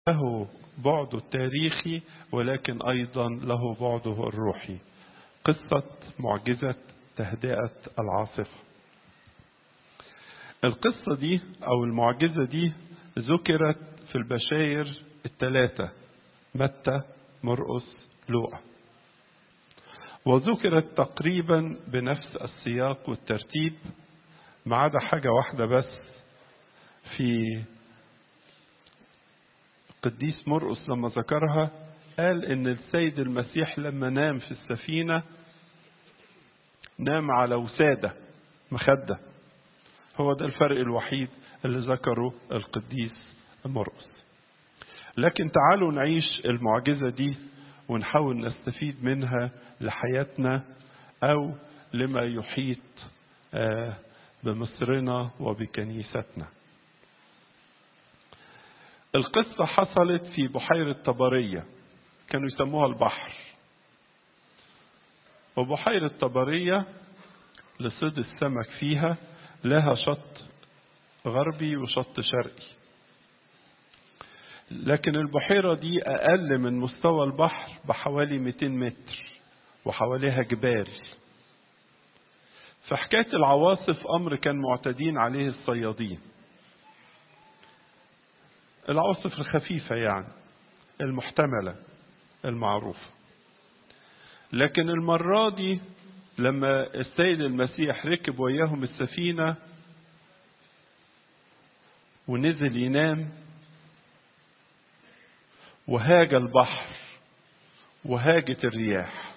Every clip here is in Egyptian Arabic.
له بعده التاريخي ولكن أيضا له بعده الروحي قصة معجزة تهدئة العاصفة القصة دي أو المعجزة دي ذكرت في البشاير الثلاثة متى مرقس لوقا وذكرت تقريبا بنفس السياق والترتيب ما عدا حاجة واحدة بس في قديس مرقس لما ذكرها قال ان السيد المسيح لما نام في السفينة نام على وسادة مخدة هو ده الفرق الوحيد اللي ذكره القديس مرقس لكن تعالوا نعيش المعجزة دي ونحاول نستفيد منها لحياتنا أو لما يحيط بمصرنا وبكنيستنا القصة حصلت في بحيرة طبرية كانوا يسموها البحر وبحيرة طبرية لصيد السمك فيها لها شط غربي وشط شرقي لكن البحيرة دي أقل من مستوى البحر بحوالي 200 متر وحواليها جبال فحكاية العواصف أمر كان معتادين عليه الصيادين العواصف الخفيفة يعني المحتملة المعروفة لكن المرة دي لما السيد المسيح ركب وياهم السفينة ونزل ينام وهاج البحر وهاجت الرياح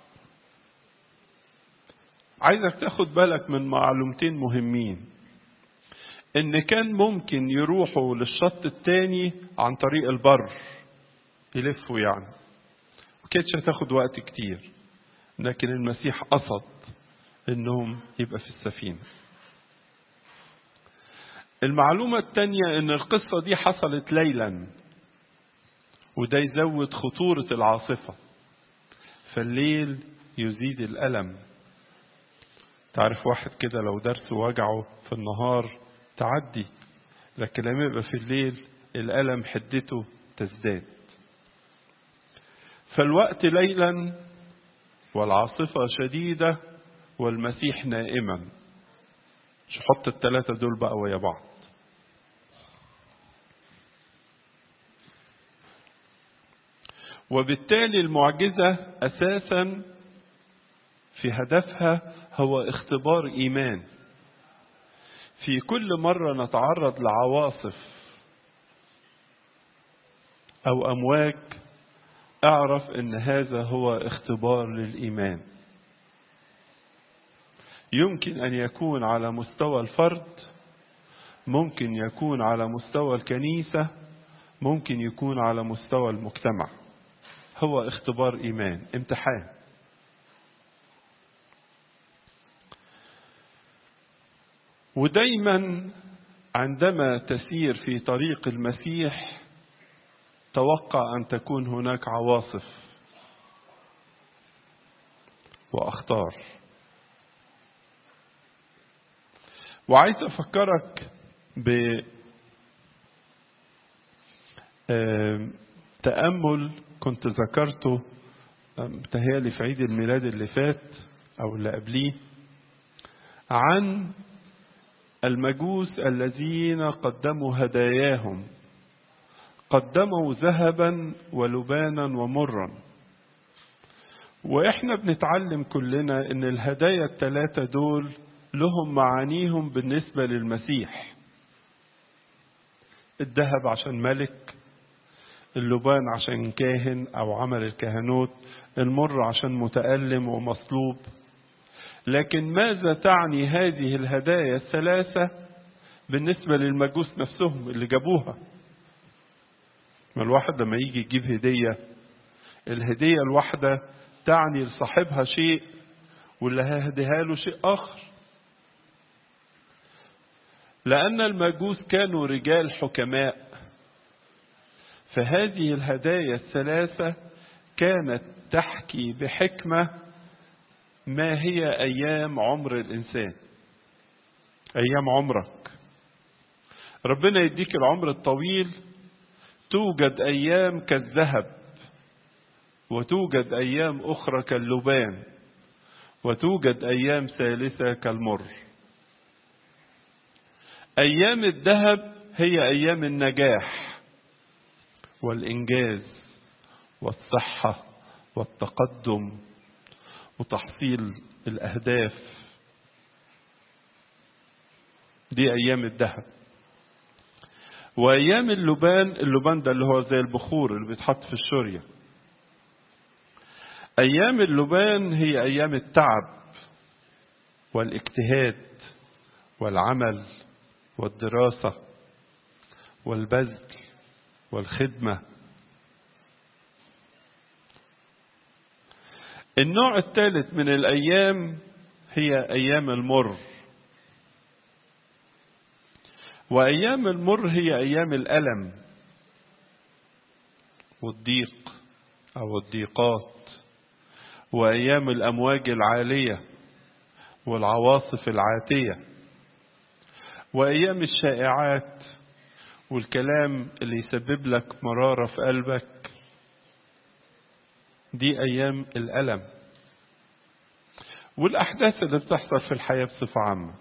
عايزك تاخد بالك من معلومتين مهمين ان كان ممكن يروحوا للشط التاني عن طريق البر يلفوا يعني وكانتش هتاخد وقت كتير لكن المسيح قصد انهم يبقى في السفينة المعلومة التانية ان القصة دي حصلت ليلا وده يزود خطورة العاصفة فالليل يزيد الألم تعرف واحد كده لو درس وجعه في النهار تعدي لكن لما يبقى في الليل الألم حدته تزداد فالوقت ليلا والعاصفة شديدة والمسيح نائما مش حط الثلاثة دول بقى ويا بعض وبالتالي المعجزة أساسا في هدفها هو اختبار إيمان في كل مرة نتعرض لعواصف أو أمواج اعرف أن هذا هو اختبار للإيمان يمكن أن يكون على مستوى الفرد ممكن يكون على مستوى الكنيسة ممكن يكون على مستوى المجتمع هو اختبار إيمان امتحان ودايما عندما تسير في طريق المسيح توقع ان تكون هناك عواصف واخطار وعايز افكرك ب تامل كنت ذكرته متهيألي في عيد الميلاد اللي فات او اللي قبليه عن المجوس الذين قدموا هداياهم قدموا ذهبا ولبانا ومرا واحنا بنتعلم كلنا ان الهدايا الثلاثة دول لهم معانيهم بالنسبة للمسيح الذهب عشان ملك اللبان عشان كاهن او عمل الكهنوت المر عشان متألم ومصلوب لكن ماذا تعني هذه الهدايا الثلاثة بالنسبة للمجوس نفسهم اللي جابوها ما الواحد لما يجي يجيب هدية الهدية الواحدة تعني لصاحبها شيء واللي هيهديها له شيء آخر لأن المجوس كانوا رجال حكماء فهذه الهدايا الثلاثة كانت تحكي بحكمة ما هي أيام عمر الإنسان أيام عمرك ربنا يديك العمر الطويل توجد أيام كالذهب وتوجد أيام أخرى كاللبان وتوجد أيام ثالثة كالمر أيام الذهب هي أيام النجاح والإنجاز والصحة والتقدم وتحصيل الأهداف دي أيام الذهب وأيام اللبان اللبان ده اللي هو زي البخور اللي بيتحط في الشورية أيام اللبان هي أيام التعب والاجتهاد والعمل والدراسة والبذل والخدمة النوع الثالث من الأيام هي أيام المر وأيام المر هي أيام الألم والضيق أو الضيقات وأيام الأمواج العالية والعواصف العاتية وأيام الشائعات والكلام اللي يسبب لك مرارة في قلبك دي أيام الألم والأحداث اللي بتحصل في الحياة بصفة عامة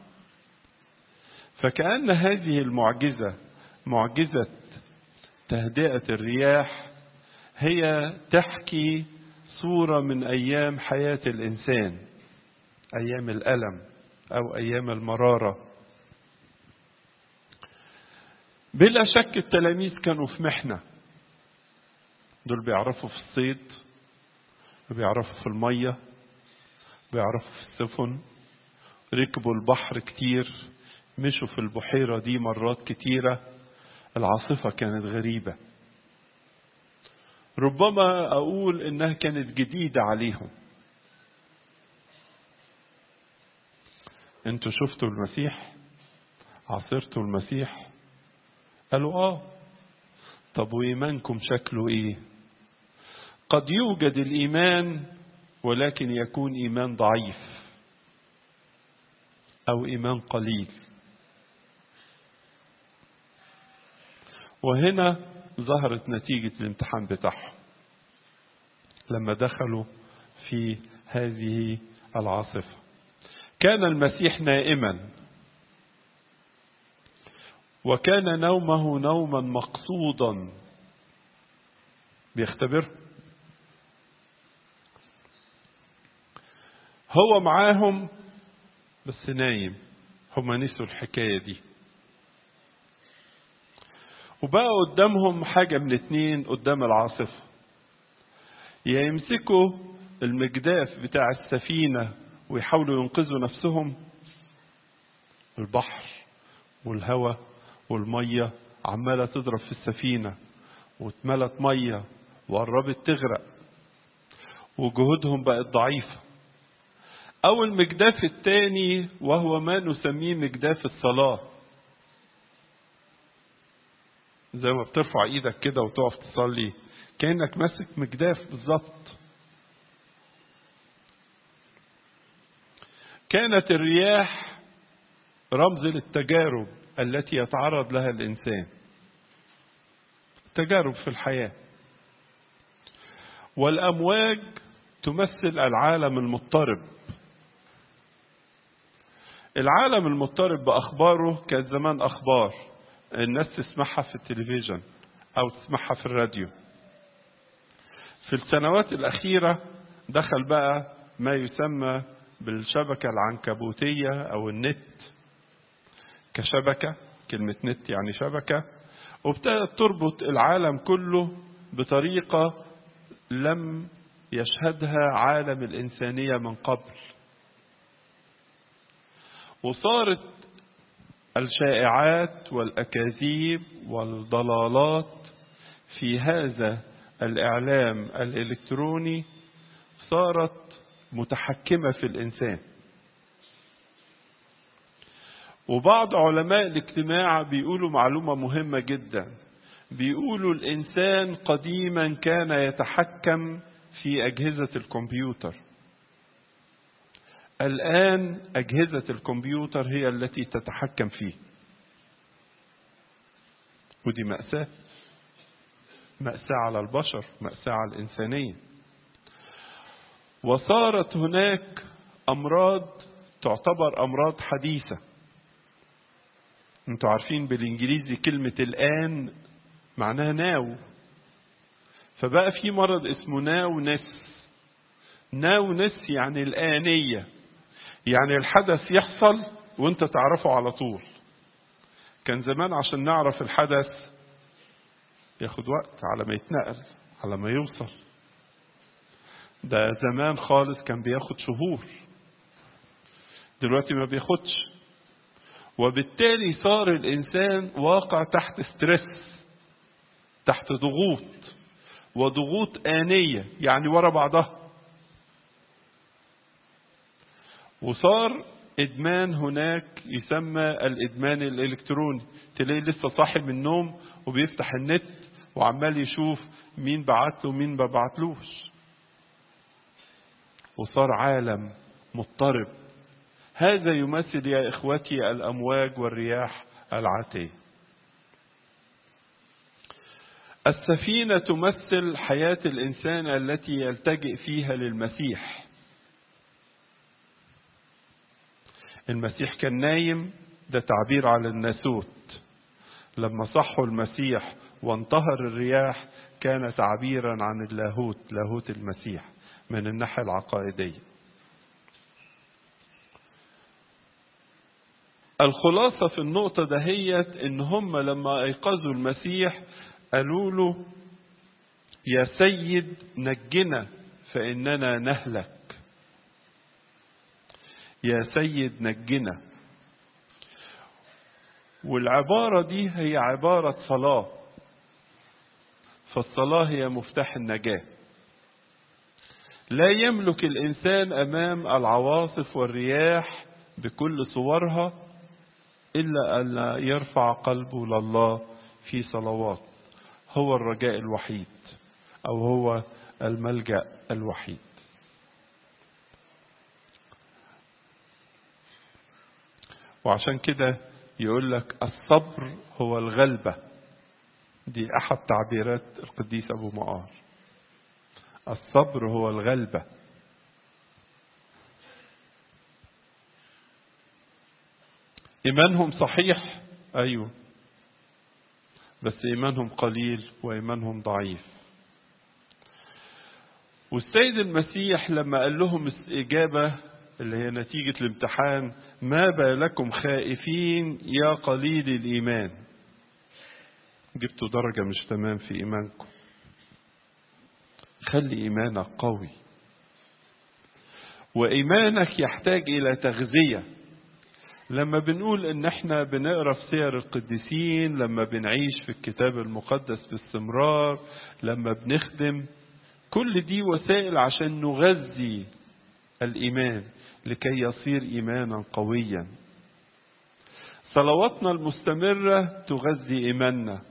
فكأن هذه المعجزة معجزة تهدئة الرياح هي تحكي صورة من أيام حياة الإنسان أيام الألم أو أيام المرارة بلا شك التلاميذ كانوا في محنة دول بيعرفوا في الصيد بيعرفوا في المية بيعرفوا في السفن ركبوا البحر كتير مشوا في البحيرة دي مرات كتيرة العاصفة كانت غريبة ربما أقول إنها كانت جديدة عليهم انتوا شفتوا المسيح عاصرتوا المسيح قالوا اه طب وإيمانكم شكله إيه قد يوجد الإيمان ولكن يكون إيمان ضعيف أو إيمان قليل وهنا ظهرت نتيجة الامتحان بتاعهم لما دخلوا في هذه العاصفة كان المسيح نائما وكان نومه نوما مقصودا بيختبره هو معاهم بس نايم هما نسوا الحكاية دي وبقى قدامهم حاجة من اتنين قدام العاصفة يا يمسكوا المجداف بتاع السفينة ويحاولوا ينقذوا نفسهم البحر والهواء والمية عمالة تضرب في السفينة واتملت مية وقربت تغرق وجهودهم بقت ضعيفة أو المجداف الثاني وهو ما نسميه مجداف الصلاة زي ما بترفع ايدك كده وتقف تصلي كأنك ماسك مجداف بالظبط كانت الرياح رمز للتجارب التي يتعرض لها الإنسان تجارب في الحياة والأمواج تمثل العالم المضطرب العالم المضطرب بأخباره كان زمان أخبار الناس تسمعها في التلفزيون أو تسمعها في الراديو في السنوات الأخيرة دخل بقى ما يسمى بالشبكة العنكبوتية أو النت كشبكة كلمة نت يعني شبكة وابتدت تربط العالم كله بطريقة لم يشهدها عالم الإنسانية من قبل وصارت الشائعات والأكاذيب والضلالات في هذا الإعلام الإلكتروني صارت متحكمة في الإنسان وبعض علماء الاجتماع بيقولوا معلومة مهمة جدا بيقولوا الإنسان قديما كان يتحكم في أجهزة الكمبيوتر الآن أجهزة الكمبيوتر هي التي تتحكم فيه ودي مأساة مأساة على البشر مأساة على الإنسانية وصارت هناك أمراض تعتبر أمراض حديثة انتوا عارفين بالإنجليزي كلمة الآن معناها ناو فبقى في مرض اسمه ناو نس ناو نس يعني الآنية يعني الحدث يحصل وانت تعرفه على طول كان زمان عشان نعرف الحدث ياخد وقت على ما يتنقل على ما يوصل ده زمان خالص كان بياخد شهور دلوقتي ما بياخدش وبالتالي صار الإنسان واقع تحت ستريس تحت ضغوط وضغوط آنية يعني ورا بعضها وصار إدمان هناك يسمى الإدمان الإلكتروني تلاقيه لسه صاحي من النوم وبيفتح النت وعمال يشوف مين بعت له ومين ما بعتلوش وصار عالم مضطرب هذا يمثل يا إخوتي الأمواج والرياح العاتية السفينة تمثل حياة الإنسان التي يلتجئ فيها للمسيح المسيح كان نايم ده تعبير على الناسوت لما صحوا المسيح وانتهر الرياح كان تعبيرا عن اللاهوت لاهوت المسيح من الناحية العقائدية الخلاصة في النقطة دهيت ان هم لما ايقظوا المسيح قالوا له يا سيد نجنا فإننا نهلك يا سيد نجنا والعبارة دي هي عبارة صلاة فالصلاة هي مفتاح النجاة لا يملك الإنسان أمام العواصف والرياح بكل صورها إلا أن يرفع قلبه لله في صلوات هو الرجاء الوحيد أو هو الملجأ الوحيد وعشان كده يقول لك الصبر هو الغلبة دي أحد تعبيرات القديس أبو مقار الصبر هو الغلبة إيمانهم صحيح أيوه بس إيمانهم قليل وإيمانهم ضعيف والسيد المسيح لما قال لهم الإجابة اللي هي نتيجة الامتحان ما بالكم خائفين يا قليل الإيمان جبتوا درجة مش تمام في إيمانكم خلي إيمانك قوي وإيمانك يحتاج إلى تغذية لما بنقول ان احنا بنقرا في سير القديسين لما بنعيش في الكتاب المقدس باستمرار لما بنخدم كل دي وسائل عشان نغذي الايمان لكي يصير ايمانا قويا صلواتنا المستمره تغذي ايماننا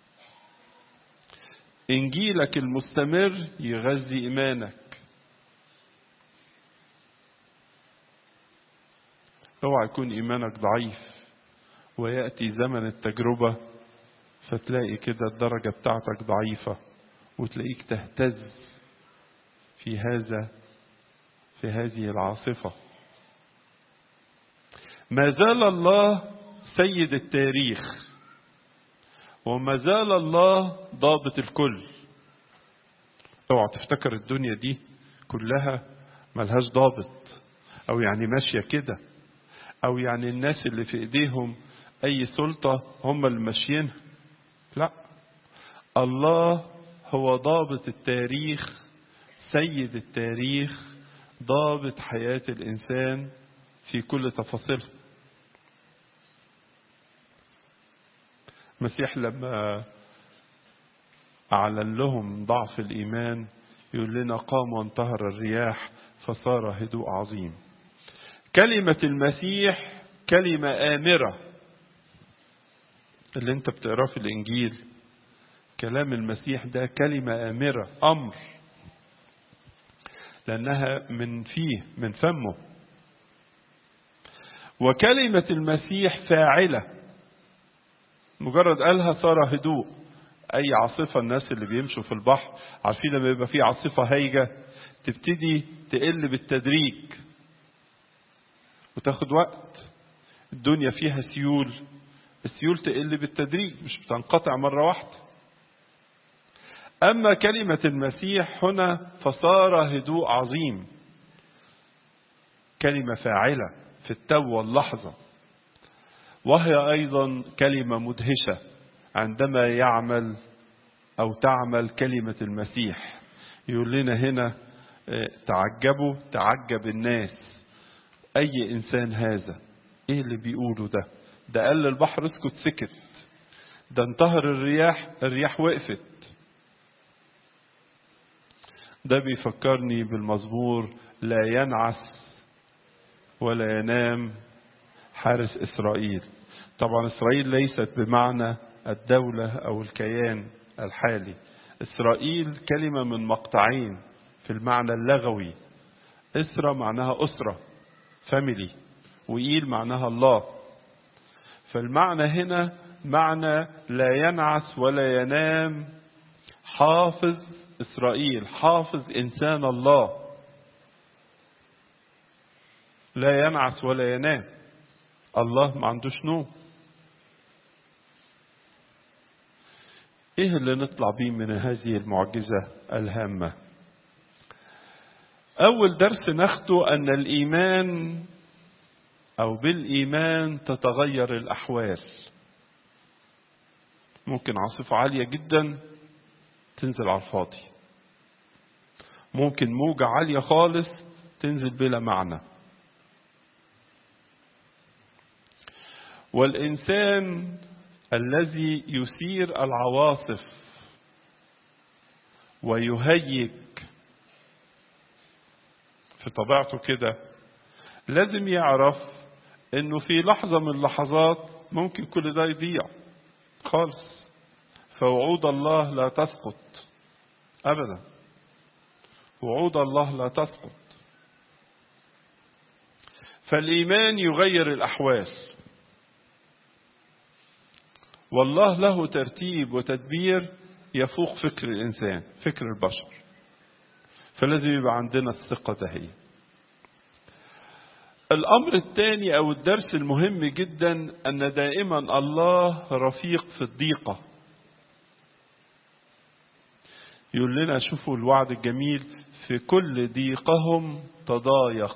انجيلك المستمر يغذي ايمانك اوعى يكون ايمانك ضعيف وياتي زمن التجربه فتلاقي كده الدرجه بتاعتك ضعيفه وتلاقيك تهتز في هذا في هذه العاصفه ما زال الله سيد التاريخ وما زال الله ضابط الكل اوعى تفتكر الدنيا دي كلها ملهاش ضابط او يعني ماشيه كده او يعني الناس اللي في ايديهم اي سلطة هم اللي ماشيينها لا الله هو ضابط التاريخ سيد التاريخ ضابط حياة الانسان في كل تفاصيلها المسيح لما أعلن لهم ضعف الإيمان يقول لنا قام وانتهر الرياح فصار هدوء عظيم كلمة المسيح كلمة آمرة اللي انت بتقراه في الإنجيل كلام المسيح ده كلمة آمرة أمر لأنها من فيه من فمه وكلمة المسيح فاعلة مجرد قالها صار هدوء أي عاصفة الناس اللي بيمشوا في البحر عارفين لما يبقى في عاصفة هايجة تبتدي تقل بالتدريج وتاخد وقت الدنيا فيها سيول السيول تقل بالتدريج مش بتنقطع مرة واحدة أما كلمة المسيح هنا فصار هدوء عظيم كلمة فاعلة في التو واللحظة وهي أيضا كلمة مدهشة عندما يعمل أو تعمل كلمة المسيح يقول لنا هنا تعجبوا تعجب الناس أي إنسان هذا إيه اللي بيقوله ده ده قال للبحر اسكت سكت ده انتهر الرياح الرياح وقفت ده بيفكرني بالمزمور لا ينعس ولا ينام حارس إسرائيل طبعا إسرائيل ليست بمعنى الدولة أو الكيان الحالي إسرائيل كلمة من مقطعين في المعنى اللغوي إسرة معناها أسرة فاميلي وإيل معناها الله فالمعنى هنا معنى لا ينعس ولا ينام حافظ إسرائيل حافظ إنسان الله لا ينعس ولا ينام الله ما عندوش نوم ايه اللي نطلع بيه من هذه المعجزة الهامة اول درس ناخده ان الايمان او بالايمان تتغير الاحوال ممكن عاصفة عالية جدا تنزل على الفاضي ممكن موجة عالية خالص تنزل بلا معنى والإنسان الذي يثير العواصف ويهيج في طبيعته كده لازم يعرف انه في لحظة من اللحظات ممكن كل ده يضيع خالص فوعود الله لا تسقط ابدا وعود الله لا تسقط فالايمان يغير الاحوال والله له ترتيب وتدبير يفوق فكر الإنسان فكر البشر فلازم يبقى عندنا الثقة ده هي الأمر الثاني أو الدرس المهم جدا أن دائما الله رفيق في الضيقة يقول لنا شوفوا الوعد الجميل في كل ضيقهم تضايق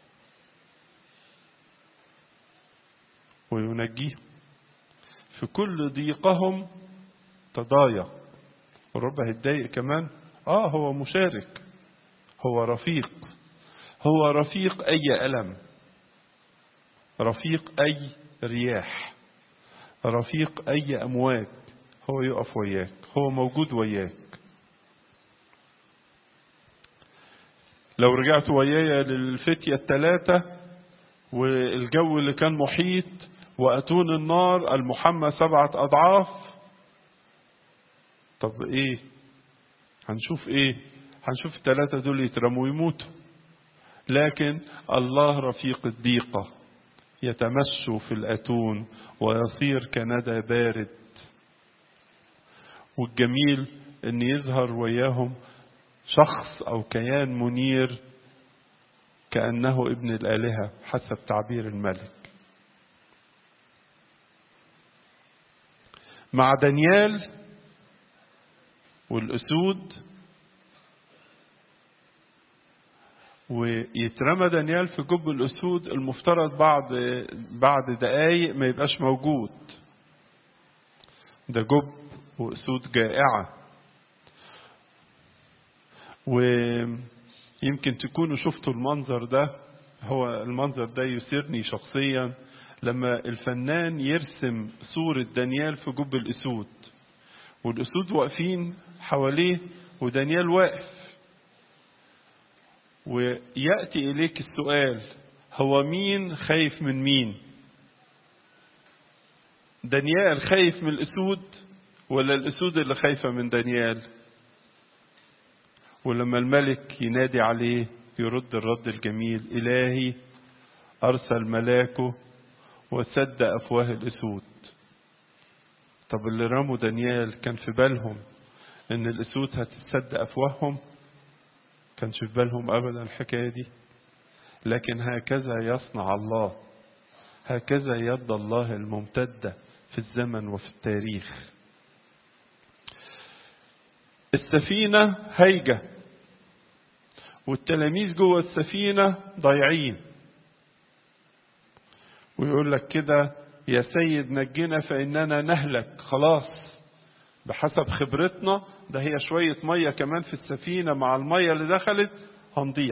وينجيهم في كل ضيقهم تضايق والرب هيتضايق كمان اه هو مشارك هو رفيق هو رفيق اي الم رفيق اي رياح رفيق اي امواج هو يقف وياك هو موجود وياك لو رجعت ويايا للفتية الثلاثة والجو اللي كان محيط وأتون النار المحمى سبعة أضعاف طب إيه هنشوف إيه هنشوف الثلاثة دول يترموا ويموتوا لكن الله رفيق الضيقة يتمشوا في الأتون ويصير كندى بارد والجميل أن يظهر وياهم شخص أو كيان منير كأنه ابن الآلهة حسب تعبير الملك مع دانيال والأسود ويترمى دانيال في جب الأسود المفترض بعد بعد دقايق ما يبقاش موجود ده جب وأسود جائعة ويمكن تكونوا شفتوا المنظر ده هو المنظر ده يسرني شخصيا لما الفنان يرسم صورة دانيال في جب الأسود والأسود واقفين حواليه ودانيال واقف ويأتي إليك السؤال هو مين خايف من مين دانيال خايف من الأسود ولا الأسود اللي خايفة من دانيال ولما الملك ينادي عليه يرد الرد الجميل إلهي أرسل ملاكه وسد أفواه الأسود طب اللي رموا دانيال كان في بالهم ان الاسود هتتسد افواههم كانش في بالهم ابدا الحكايه دي لكن هكذا يصنع الله هكذا يد الله الممتده في الزمن وفي التاريخ السفينه هيجه والتلاميذ جوه السفينه ضايعين ويقول لك كده يا سيد نجنا فاننا نهلك خلاص بحسب خبرتنا ده هي شوية مية كمان في السفينة مع المية اللي دخلت هنضيع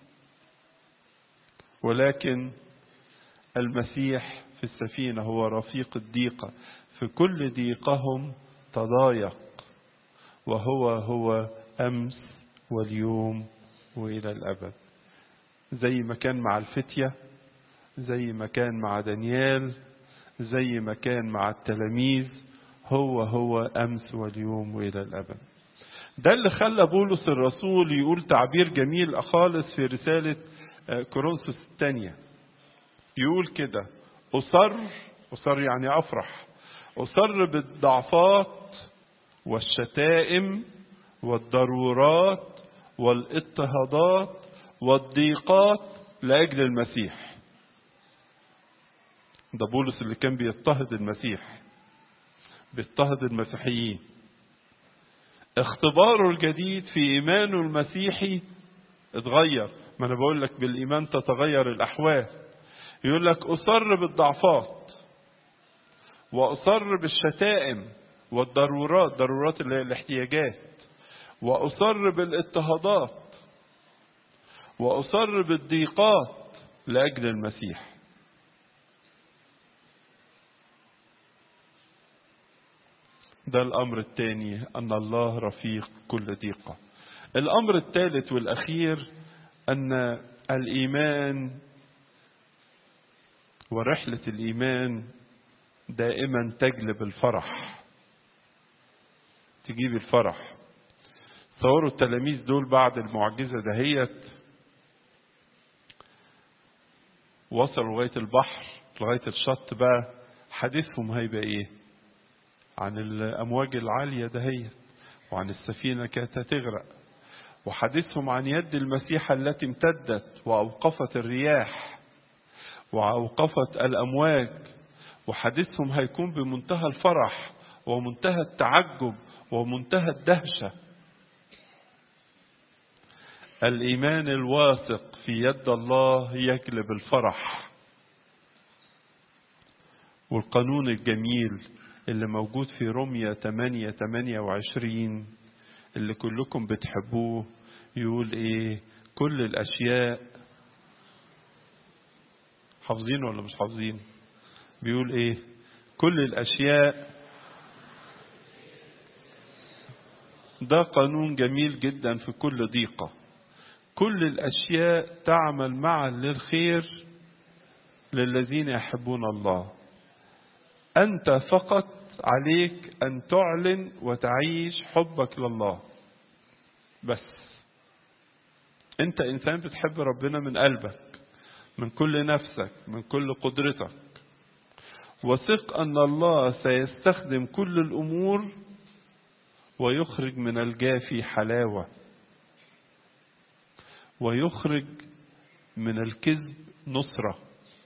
ولكن المسيح في السفينة هو رفيق الضيقة في كل ضيقهم تضايق وهو هو أمس واليوم وإلى الأبد زي ما كان مع الفتية زي ما كان مع دانيال زي ما كان مع التلاميذ هو هو أمس واليوم وإلى الأبد ده اللي خلى بولس الرسول يقول تعبير جميل خالص في رسالة كورنثوس الثانية يقول كده أصر أصر يعني أفرح أصر بالضعفات والشتائم والضرورات والاضطهادات والضيقات لأجل المسيح ده بولس اللي كان بيضطهد المسيح بيضطهد المسيحيين اختباره الجديد في ايمانه المسيحي اتغير ما انا بقول لك بالايمان تتغير الاحوال يقول لك اصر بالضعفات واصر بالشتائم والضرورات ضرورات اللي هي الاحتياجات واصر بالاضطهادات واصر بالضيقات لاجل المسيح ده الأمر الثاني أن الله رفيق كل ضيقة الأمر الثالث والأخير أن الإيمان ورحلة الإيمان دائما تجلب الفرح تجيب الفرح تصوروا التلاميذ دول بعد المعجزة دهيت وصلوا لغاية البحر لغاية الشط بقى حديثهم هيبقى ايه عن الأمواج العالية دهيت وعن السفينة كانت هتغرق وحديثهم عن يد المسيح التي امتدت وأوقفت الرياح وأوقفت الأمواج وحديثهم هيكون بمنتهى الفرح ومنتهى التعجب ومنتهى الدهشة الإيمان الواثق في يد الله يجلب الفرح والقانون الجميل اللي موجود في رمية 8 28 اللي كلكم بتحبوه يقول ايه كل الاشياء حافظين ولا مش حافظين بيقول ايه كل الاشياء ده قانون جميل جدا في كل ضيقة كل الاشياء تعمل معا للخير للذين يحبون الله أنت فقط عليك أن تعلن وتعيش حبك لله بس أنت إنسان بتحب ربنا من قلبك من كل نفسك من كل قدرتك وثق أن الله سيستخدم كل الأمور ويخرج من الجافي حلاوة ويخرج من الكذب نصره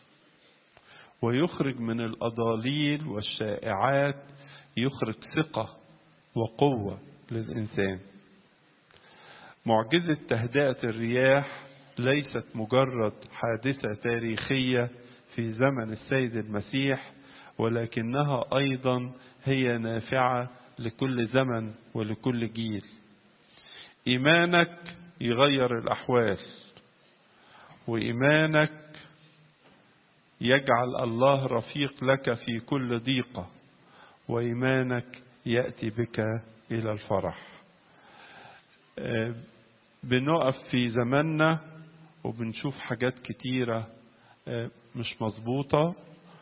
ويخرج من الأضاليل والشائعات يخرج ثقة وقوة للإنسان معجزة تهدئة الرياح ليست مجرد حادثة تاريخية في زمن السيد المسيح ولكنها أيضا هي نافعة لكل زمن ولكل جيل إيمانك يغير الأحوال وإيمانك يجعل الله رفيق لك في كل ضيقة وإيمانك يأتي بك إلى الفرح بنقف في زماننا وبنشوف حاجات كتيرة مش مظبوطة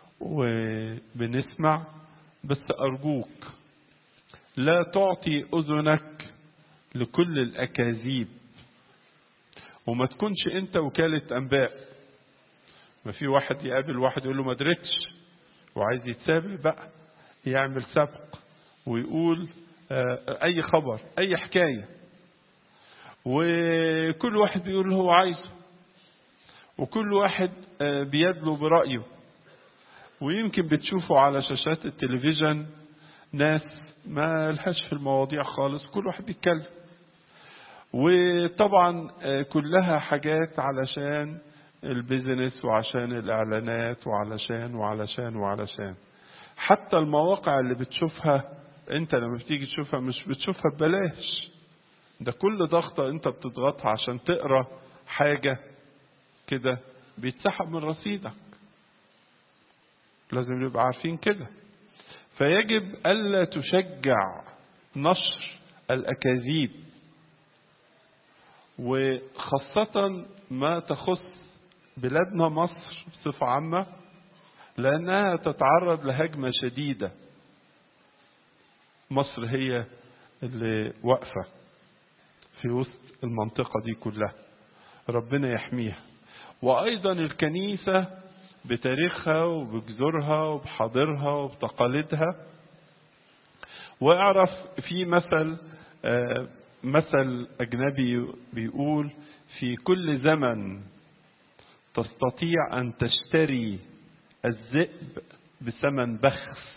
وبنسمع بس أرجوك لا تعطي أذنك لكل الأكاذيب وما تكونش أنت وكالة أنباء ما في واحد يقابل واحد يقول له ما درتش وعايز يتسابق بقى يعمل سبق ويقول أي خبر أي حكاية وكل واحد بيقول اللي هو عايزه وكل واحد بيدلو برأيه ويمكن بتشوفوا على شاشات التلفزيون ناس ما لهاش في المواضيع خالص كل واحد بيتكلم وطبعا كلها حاجات علشان البيزنس وعشان الاعلانات وعلشان وعلشان وعلشان حتى المواقع اللي بتشوفها انت لما بتيجي تشوفها مش بتشوفها ببلاش ده كل ضغطة انت بتضغطها عشان تقرا حاجة كده بيتسحب من رصيدك لازم نبقى عارفين كده فيجب ألا تشجع نشر الأكاذيب وخاصة ما تخص بلادنا مصر بصفة عامة لأنها تتعرض لهجمة شديدة مصر هي اللي واقفة في وسط المنطقة دي كلها ربنا يحميها وأيضا الكنيسة بتاريخها وبجذورها وبحاضرها وبتقاليدها واعرف في مثل مثل أجنبي بيقول في كل زمن تستطيع أن تشتري الذئب بثمن بخس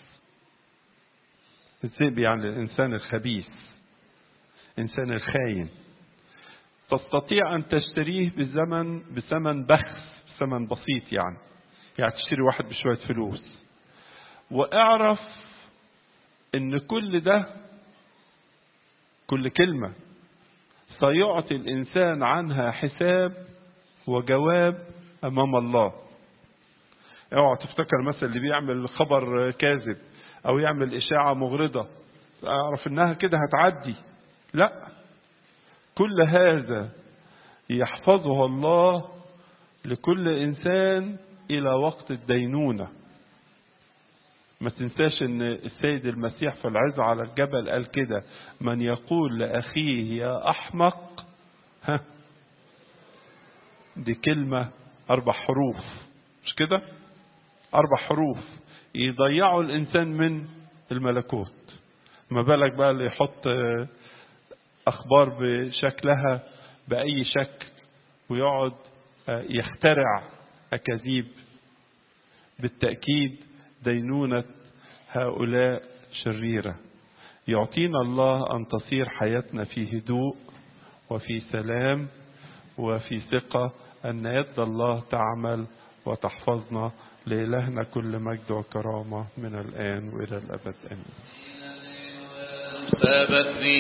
الذئب يعني الإنسان الخبيث إنسان الخاين تستطيع أن تشتريه بزمن بثمن بخس بثمن بسيط يعني يعني تشتري واحد بشوية فلوس واعرف ان كل ده كل كلمة سيعطي الإنسان عنها حساب وجواب أمام الله اوعى تفتكر مثلا اللي بيعمل خبر كاذب أو يعمل إشاعة مغرضة أعرف إنها كده هتعدي لا كل هذا يحفظه الله لكل إنسان إلى وقت الدينونة ما تنساش ان السيد المسيح في العظة على الجبل قال كده من يقول لأخيه يا أحمق ها دي كلمة أربع حروف مش كده أربع حروف يضيعوا الإنسان من الملكوت ما بالك بقى اللي يحط أخبار بشكلها بأي شكل ويقعد يخترع أكاذيب بالتأكيد دينونة هؤلاء شريرة يعطينا الله أن تصير حياتنا في هدوء وفي سلام وفي ثقة أن يد الله تعمل وتحفظنا لإلهنا كل مجد وكرامة من الآن وإلى الأبد آمين